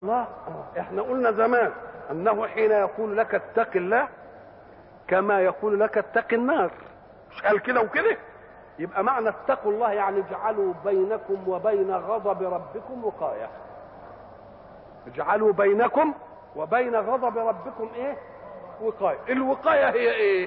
الله احنا قلنا زمان انه حين يقول لك اتق الله كما يقول لك اتق النار مش قال كده وكده يبقى معنى اتقوا الله يعني اجعلوا بينكم وبين غضب ربكم وقايه اجعلوا بينكم وبين غضب ربكم ايه وقايه الوقايه هي ايه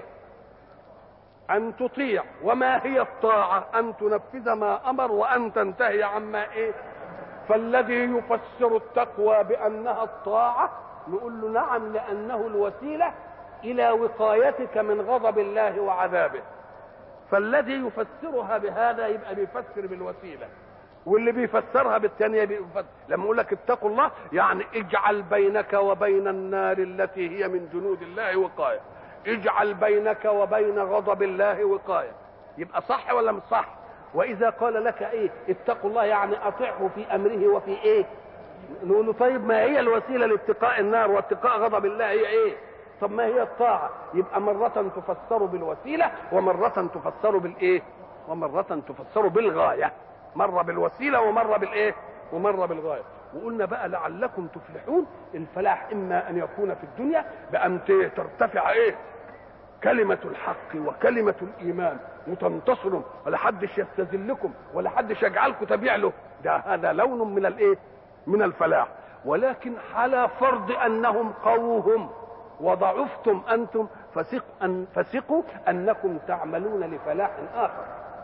ان تطيع وما هي الطاعه ان تنفذ ما امر وان تنتهي عما ايه فالذي يفسر التقوى بانها الطاعه نقول له نعم لانه الوسيله الى وقايتك من غضب الله وعذابه فالذي يفسرها بهذا يبقى بيفسر بالوسيله واللي بيفسرها بالثانيه بيفسر لما يقول لك اتقوا الله يعني اجعل بينك وبين النار التي هي من جنود الله وقايه اجعل بينك وبين غضب الله وقايه يبقى صح ولا مش صح واذا قال لك ايه اتقوا الله يعني اطيعه في امره وفي ايه نقول له طيب ما هي الوسيله لاتقاء النار واتقاء غضب الله هي ايه طب ما هي الطاعه يبقى مره تفسر بالوسيله ومره تفسر بالايه ومره تفسر بالغايه مره بالوسيله ومره بالايه ومره بالغايه وقلنا بقى لعلكم تفلحون الفلاح اما ان يكون في الدنيا بان ترتفع ايه كلمة الحق وكلمة الإيمان وتنتصروا ولا حدش يستذلكم ولا حدش يجعلكم تبيع له ده هذا لون من الإيه؟ من الفلاح ولكن على فرض أنهم قوهم وضعفتم أنتم فثق أن فثقوا أنكم تعملون لفلاح آخر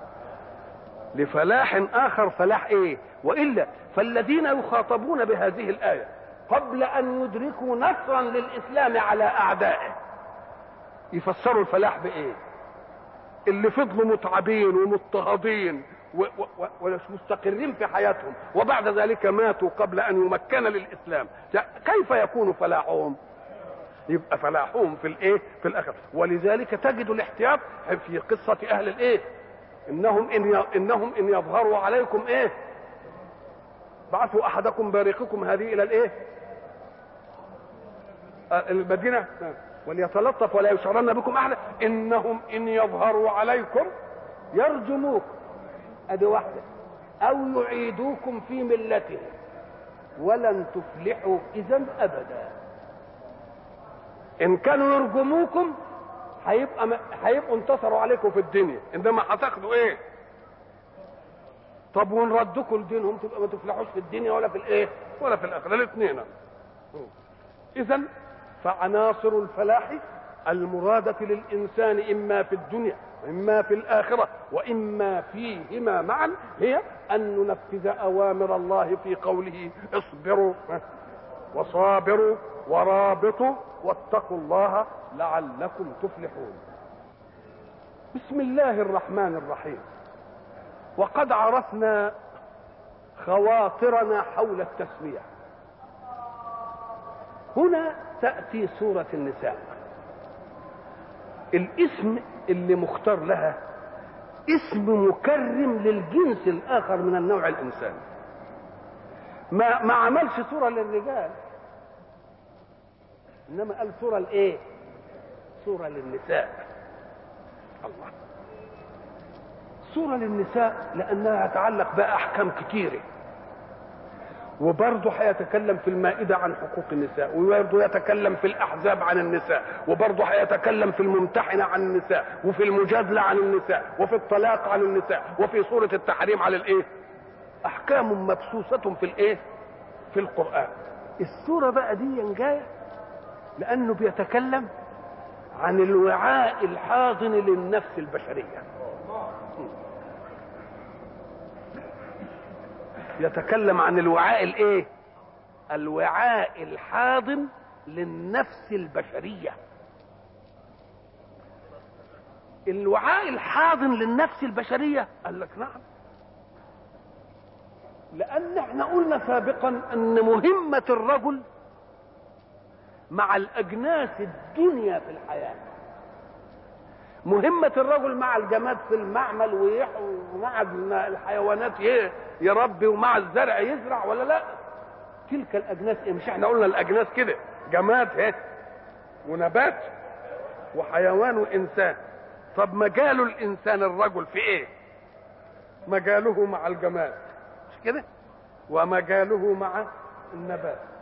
لفلاح آخر فلاح إيه؟ وإلا فالذين يخاطبون بهذه الآية قبل أن يدركوا نصرا للإسلام على أعدائه يفسروا الفلاح بايه اللي فضلوا متعبين ومضطهدين ومش مستقرين في حياتهم وبعد ذلك ماتوا قبل ان يمكن للاسلام كيف يكون فلاحهم يبقى فلاحهم في الايه في الاخر ولذلك تجد الاحتياط في قصه اهل الايه انهم ان انهم ان يظهروا عليكم ايه بعثوا احدكم بارقكم هذه الى الايه المدينه وليتلطف ولا يشعرن بكم احدا انهم ان يظهروا عليكم يرجموكم ادي واحده او يعيدوكم في ملتهم ولن تفلحوا اذا ابدا ان كانوا يرجموكم هيبقى هيبقوا انتصروا عليكم في الدنيا انما هتاخدوا ايه طب وان ردكم لدينهم تبقى ما تفلحوش في الدنيا ولا في الايه ولا في الاخره الاثنين اذا فعناصر الفلاح المرادة للإنسان إما في الدنيا وإما في الآخرة وإما فيهما معا هي أن ننفذ أوامر الله في قوله اصبروا وصابروا ورابطوا واتقوا الله لعلكم تفلحون بسم الله الرحمن الرحيم وقد عرفنا خواطرنا حول التسميه هنا تأتي سورة النساء الاسم اللي مختار لها اسم مكرم للجنس الآخر من النوع الإنساني ما ما عملش سورة للرجال إنما قال سورة لإيه؟ سورة للنساء الله سورة للنساء لأنها تتعلق بأحكام كتيره وبرضه هيتكلم في المائدة عن حقوق النساء وبرضه يتكلم في الأحزاب عن النساء وبرضه هيتكلم في الممتحنة عن النساء وفي المجادلة عن النساء وفي الطلاق عن النساء وفي سورة التحريم على الإيه أحكام مبسوسة في الإيه في القرآن السورة بقى دي جاية لأنه بيتكلم عن الوعاء الحاضن للنفس البشريه يتكلم عن الوعاء الايه الوعاء الحاضن للنفس البشريه الوعاء الحاضن للنفس البشريه قال لك نعم لان احنا قلنا سابقا ان مهمه الرجل مع الاجناس الدنيا في الحياه مهمة الرجل مع الجماد في المعمل ومع الحيوانات يربي ومع الزرع يزرع ولا لا تلك الأجناس إيه مش احنا قلنا الأجناس كده جماد اهي ونبات وحيوان وإنسان طب مجال الإنسان الرجل في إيه مجاله مع الجماد مش كده ومجاله مع النبات